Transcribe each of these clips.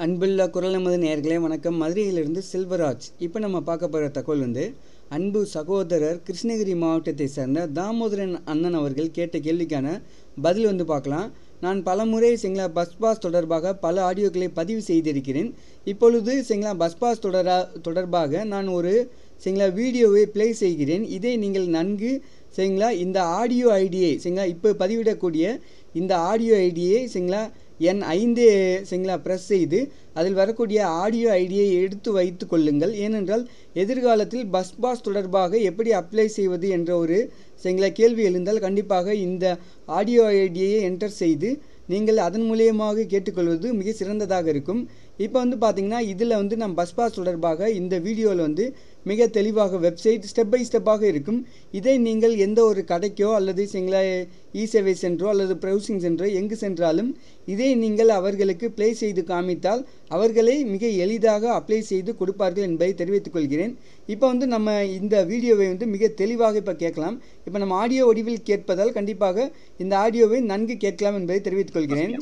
அன்புள்ள குரல் நமது நேர்களே வணக்கம் மதுரையிலிருந்து செல்வராஜ் இப்போ நம்ம பார்க்க போகிற தகவல் வந்து அன்பு சகோதரர் கிருஷ்ணகிரி மாவட்டத்தை சேர்ந்த தாமோதரன் அண்ணன் அவர்கள் கேட்ட கேள்விக்கான பதில் வந்து பார்க்கலாம் நான் பலமுறை சிங்களா பஸ் பாஸ் தொடர்பாக பல ஆடியோக்களை பதிவு செய்திருக்கிறேன் இப்பொழுது சிங்களா பஸ் பாஸ் தொடரா தொடர்பாக நான் ஒரு சிங்களா வீடியோவை ப்ளே செய்கிறேன் இதை நீங்கள் நன்கு சரிங்களா இந்த ஆடியோ ஐடியை சரிங்களா இப்போ பதிவிடக்கூடிய இந்த ஆடியோ ஐடியை சரிங்களா என் ஐந்து சரிங்களா ப்ரெஸ் செய்து அதில் வரக்கூடிய ஆடியோ ஐடியை எடுத்து வைத்து கொள்ளுங்கள் ஏனென்றால் எதிர்காலத்தில் பஸ் பாஸ் தொடர்பாக எப்படி அப்ளை செய்வது என்ற ஒரு சரிங்களா கேள்வி எழுந்தால் கண்டிப்பாக இந்த ஆடியோ ஐடியை என்டர் செய்து நீங்கள் அதன் மூலியமாக கேட்டுக்கொள்வது மிக சிறந்ததாக இருக்கும் இப்போ வந்து பார்த்தீங்கன்னா இதில் வந்து நம்ம பஸ் பாஸ் தொடர்பாக இந்த வீடியோவில் வந்து மிக தெளிவாக வெப்சைட் ஸ்டெப் பை ஸ்டெப்பாக இருக்கும் இதை நீங்கள் எந்த ஒரு கடைக்கோ அல்லது சிங்களா இ சேவை சென்றோ அல்லது ப்ரௌசிங் சென்றோ எங்கு சென்றாலும் இதை நீங்கள் அவர்களுக்கு ப்ளே செய்து காமித்தால் அவர்களை மிக எளிதாக அப்ளை செய்து கொடுப்பார்கள் என்பதை தெரிவித்துக் கொள்கிறேன் இப்போ வந்து நம்ம இந்த வீடியோவை வந்து மிக தெளிவாக இப்போ கேட்கலாம் இப்போ நம்ம ஆடியோ வடிவில் கேட்பதால் கண்டிப்பாக இந்த ஆடியோவை நன்கு கேட்கலாம் என்பதை தெரிவித்துக் கொள்கிறேன்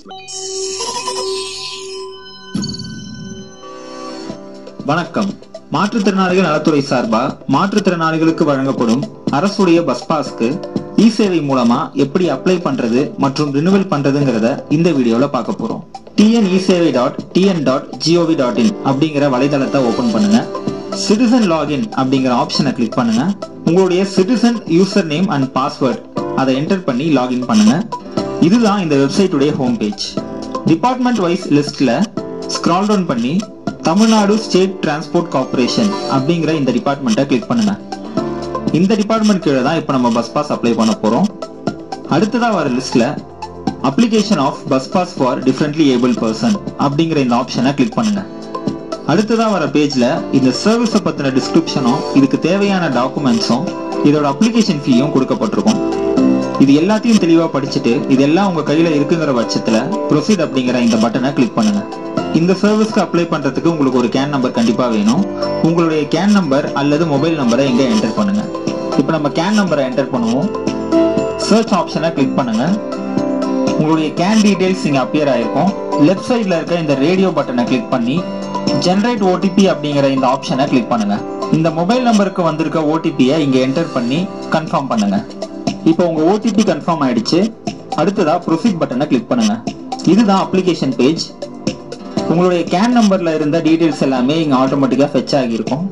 வணக்கம் மாற்றுத்திறனாளிகள் நலத்துறை சார்பா மாற்றுத்திறனாளிகளுக்கு வழங்கப்படும் அரசுடைய பஸ் பாஸ்க்கு இ சேவை மூலமா எப்படி அப்ளை பண்றது மற்றும் ரினுவல் பண்றதுங்கிறத இந்த வீடியோல பார்க்க போறோம் T N e Sevai dot T N dot G O V dot in அப்படிங்கிற வலைதளத்தை ஓபன் பண்ணுங்க சிட்டிசன் லாகின் அப்படிங்கிற ஆப்ஷனை கிளிக் பண்ணுங்க உங்களுடைய citizen user name and password அதை என்டர் பண்ணி லாகின் பண்ணுங்க இதுதான் இந்த வெப்சைட்டுடைய ஹோம் பேஜ் டிபார்ட்மெண்ட் வைஸ் லிஸ்ட்ல ஸ்க்ரால் டவுன் பண்ணி தமிழ்நாடு ஸ்டேட் டிரான்ஸ்போர்ட் கார்ப்பரேஷன் அப்படிங்கிற இந்த டிபார்ட்மெண்ட்டை கிளிக் பண்ணுங்க இந்த டிபார்ட்மெண்ட் கீழே தான் இப்போ நம்ம பஸ் பாஸ் அப்ளை பண்ண போறோம் அடுத்ததா வர லிஸ்ட்ல application of bus pass for differently abled person அப்படிங்கிற இந்த ஆப்ஷனை கிளிக் பண்ணுங்க அடுத்ததா வர பேஜ்ல இந்த சர்வீஸை பத்தின டிஸ்கிரிப்ஷனும் இதுக்கு தேவையான டாக்குமெண்ட்ஸும் இதோட அப்ளிகேஷன் ஃபீயும் கொடுக்கப்பட்டிருக்கும் இது எல்லாத்தையும் தெளிவா படிச்சுட்டு இதெல்லாம் உங்க கையில இருக்குங்கிற பட்சத்துல ப்ரொசீட் அப்படிங்கிற இந்த பட்டனை கிளிக் பண்ணுங்க இந்த சர்வீஸ்க்கு அப்ளை பண்றதுக்கு உங்களுக்கு ஒரு கேன் நம்பர் கண்டிப்பா வேணும் உங்களுடைய கேன் நம்பர் அல்லது மொபைல் நம்பரை இங்க என்டர் பண்ணுங்க இப்போ நம்ம கேன் நம்பரை என்டர் பண்ணுவோம் சர்ச் ஆப்ஷனை கிளிக் பண்ணுங்க உங்களுடைய கேன் டீடைல்ஸ் இங்க அப்பியர் ஆயிருக்கும் லெஃப்ட் சைட்ல இருக்க இந்த ரேடியோ பட்டனை கிளிக் பண்ணி ஜென்ரேட் ஓடிபி அப்படிங்கிற இந்த ஆப்ஷனை கிளிக் பண்ணுங்க இந்த மொபைல் நம்பருக்கு வந்திருக்க ஓடிபியை இங்க என்டர் பண்ணி கன்ஃபார்ம் பண்ணுங்க இப்போ உங்க ஓடிபி கன்ஃபார்ம் ஆயிடுச்சு அடுத்ததா ப்ரொசீட் பட்டனை கிளிக் பண்ணுங்க இதுதான் அப்ளிகேஷன் பேஜ் உங்களுடைய கேன் நம்பர்ல இருந்த டீடைல்ஸ் எல்லாமே இங்க ஆட்டோமேட்டிக்கா ஃபெச் ஆகியிருக்கும்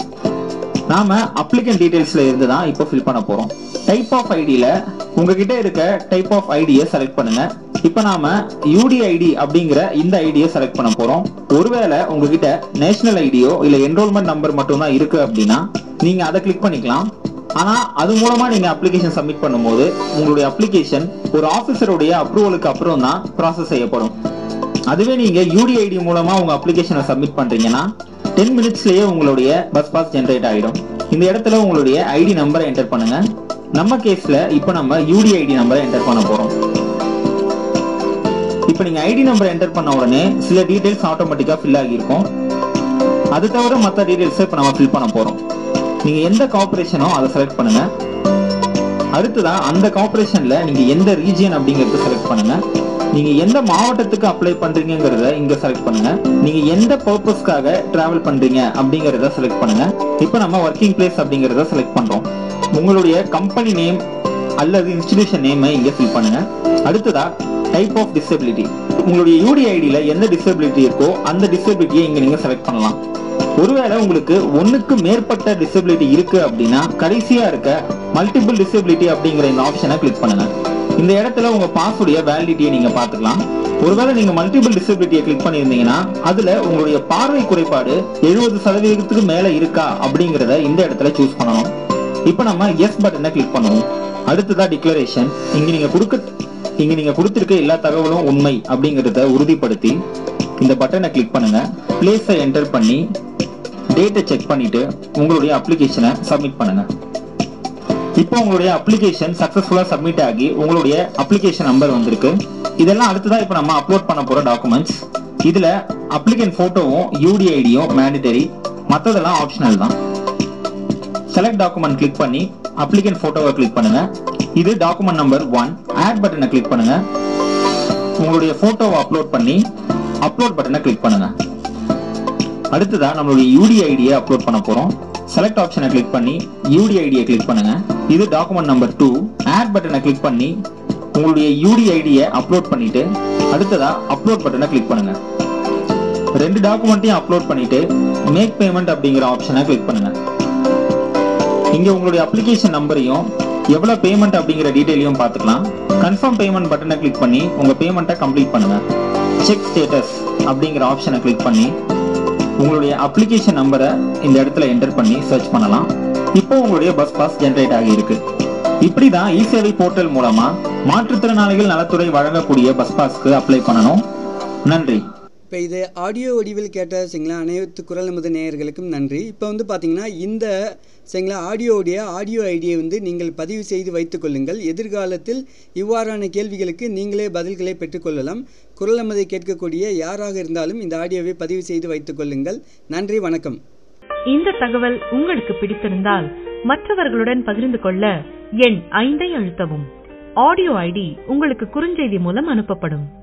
நாம அப்ளிகன் டீடைல்ஸ்ல இருந்து தான் இப்போ ஃபில் பண்ண போறோம் டைப் ஆஃப் ஐடியில உங்ககிட்ட இருக்க டைப் ஆஃப் ஐடியை செலக்ட் பண்ணுங்க இப்போ நாம யூடிஐடி அப்படிங்கிற இந்த ஐடியை செலக்ட் பண்ண போறோம் ஒருவேளை உங்ககிட்ட நேஷனல் ஐடியோ இல்ல என்ரோல்மெண்ட் நம்பர் மட்டும் தான் இருக்கு அப்படின்னா நீங்க அதை கிளிக் பண்ணிக்கலாம் ஆனா அது மூலமா நீங்க அப்ளிகேஷன் சப்மிட் பண்ணும்போது உங்களுடைய அப்ளிகேஷன் ஒரு ஆபீசருடைய அப்ரூவலுக்கு அப்புறம் தான் ப்ராசஸ் செய்யப்படும் அதுவே நீங்க யூடிஐடி மூலமா உங்க அப்ளிகேஷனை சப்மிட் பண்றீங்கன்னா டென் மினிட்ஸ்லயே உங்களுடைய பஸ் பாஸ் ஜென்ரேட் ஆகிடும் இந்த இடத்துல உங்களுடைய ஐடி நம்பரை என்டர் பண்ணுங்க நம்ம கேஸ்ல இப்போ நம்ம யூடிஐடி நம்பரை என்டர் பண்ண போறோம் இப்போ நீங்க ஐடி நம்பர் என்டர் பண்ண உடனே சில டீடைல்ஸ் ஆட்டோமேட்டிக்கா ஃபில் ஆகியிருக்கும் அது தவிர மற்ற டீடைல்ஸ் இப்போ நம்ம ஃபில் பண்ண போறோம் நீங்க எந்த கார்பரேஷனோ அதை செலக்ட் பண்ணுங்க அடுத்ததா அந்த கார்பரேஷன்ல நீங்க எந்த ரீஜியன் அப்படிங்கறத செலக்ட் பண்ணுங்க நீங்க எந்த மாவட்டத்துக்கு அப்ளை பண்றீங்கிறத இங்க செலக்ட் பண்ணுங்க நீங்க எந்த பர்பஸ்க்காக டிராவல் பண்றீங்க அப்படிங்கறத செலக்ட் பண்ணுங்க இப்போ நம்ம ஒர்க்கிங் பிளேஸ் அப்படிங்கறத செலக்ட் பண்றோம் உங்களுடைய கம்பெனி நேம் அல்லது இன்ஸ்டிடியூஷன் நேமை இங்க ஃபில் பண்ணுங்க அடுத்ததா டைப் ஆஃப் டிசபிலிட்டி உங்களுடைய யூடிஐடியில எந்த டிசபிலிட்டி இருக்கோ அந்த டிசபிலிட்டியை இங்க நீங்க செலக்ட் பண்ணலாம் ஒருவேளை உங்களுக்கு ஒண்ணுக்கு மேற்பட்ட டிசபிலிட்டி இருக்கு அப்படின்னா கடைசியா இருக்க மல்டிபிள் டிசபிலிட்டி அப்படிங்கிற இந்த ஆப்ஷனை கிளிக் பண்ணுங்க இந்த இடத்துல உங்க பாஸ்வுடைய வேலிடிட்டியை நீங்க பாத்துக்கலாம் ஒருவேளை நீங்க மல்டிபிள் டிசபிலிட்டியை கிளிக் பண்ணியிருந்தீங்கன்னா அதுல உங்களுடைய பார்வை குறைபாடு எழுபது சதவீதத்துக்கு மேல இருக்கா அப்படிங்கறத இந்த இடத்துல சூஸ் பண்ணணும் இப்போ நம்ம எஸ் பட்டனை கிளிக் பண்ணுவோம் அடுத்ததா டிக்ளரேஷன் இங்க நீங்க கொடுக்க இங்க நீங்க கொடுத்திருக்க எல்லா தகவலும் உண்மை அப்படிங்கறத உறுதிப்படுத்தி இந்த பட்டனை கிளிக் பண்ணுங்க பிளேஸை என்டர் பண்ணி டேட்டை செக் பண்ணிட்டு உங்களுடைய அப்ளிகேஷனை சப்மிட் பண்ணுங்க இப்போ உங்களுடைய அப்ளிகேஷன் சக்சஸ்ஃபுல்லா சப்மிட் ஆகி உங்களுடைய அப்ளிகேஷன் நம்பர் வந்திருக்கு இதெல்லாம் அடுத்ததா இப்போ நம்ம அப்லோட் பண்ண போற டாக்குமெண்ட்ஸ் இதுல அப்ளிகன் போட்டோவும் யூடிஐடியும் மேண்டிட்டரி மத்ததெல்லாம் ஆப்ஷனல் தான் செலக்ட் டாக்குமெண்ட் கிளிக் பண்ணி அப்ளிகன் போட்டோவை கிளிக் பண்ணுங்க இது டாக்குமெண்ட் நம்பர் ஒன் ஆட் பட்டனை கிளிக் பண்ணுங்க உங்களுடைய போட்டோவை அப்லோட் பண்ணி அப்லோட் பட்டனை கிளிக் பண்ணுங்க அடுத்ததா நம்மளுடைய யூடிஐடியை அப்லோட் பண்ண போறோம் செலக்ட் ஆப்ஷனை கிளிக் பண்ணி யூடிஐடியை கிளிக் பண்ணுங்க இது டாக்குமெண்ட் நம்பர் டூ ஆட் பட்டனை கிளிக் பண்ணி உங்களுடைய யூடிஐடியை அப்லோட் பண்ணிட்டு அடுத்ததா அப்லோட் பட்டனை கிளிக் பண்ணுங்க ரெண்டு டாக்குமெண்ட்டையும் அப்லோட் பண்ணிட்டு மேக் பேமெண்ட் அப்படிங்கிற ஆப்ஷனை கிளிக் பண்ணுங்க இங்க உங்களுடைய அப்ளிகேஷன் நம்பரையும் எவ்வளவு பேமெண்ட் அப்படிங்கிற டீடைலையும் பார்த்துக்கலாம் கன்ஃபார்ம் பேமெண்ட் பட்டனை கிளிக் பண்ணி உங்க பேமெண்ட்டை கம்ப்ளீட் பண்ணுங்க செக் ஸ்டேட்டஸ் அப்படிங்கிற ஆப்ஷனை கிளிக் பண்ணி உங்களுடைய அப்ளிகேஷன் நம்பரை இந்த இடத்துல என்டர் பண்ணி சர்ச் பண்ணலாம் இப்போ உங்களுடைய பஸ் பாஸ் ஜென்ரேட் ஆகியிருக்கு இப்படிதான் இ சேவை போர்ட்டல் மூலமா மாற்றுத்திறனாளிகள் நலத்துறை வழங்கக்கூடிய பஸ் பாஸ்க்கு அப்ளை பண்ணணும் நன்றி இப்போ இது ஆடியோ வடிவில் கேட்ட சரிங்களா அனைத்து குரல் நமது நேயர்களுக்கும் நன்றி இப்போ வந்து பார்த்தீங்கன்னா இந்த சரிங்களா ஆடியோவுடைய ஆடியோ ஐடியை வந்து நீங்கள் பதிவு செய்து வைத்துக் கொள்ளுங்கள் எதிர்காலத்தில் இவ்வாறான கேள்விகளுக்கு நீங்களே பதில்களை பெற்றுக்கொள்ளலாம் குரல் நமதை கேட்கக்கூடிய யாராக இருந்தாலும் இந்த ஆடியோவை பதிவு செய்து வைத்துக் கொள்ளுங்கள் நன்றி வணக்கம் இந்த தகவல் உங்களுக்கு பிடித்திருந்தால் மற்றவர்களுடன் பகிர்ந்து கொள்ள எண் ஐந்தை அழுத்தவும் ஆடியோ ஐடி உங்களுக்கு குறுஞ்செய்தி மூலம் அனுப்பப்படும்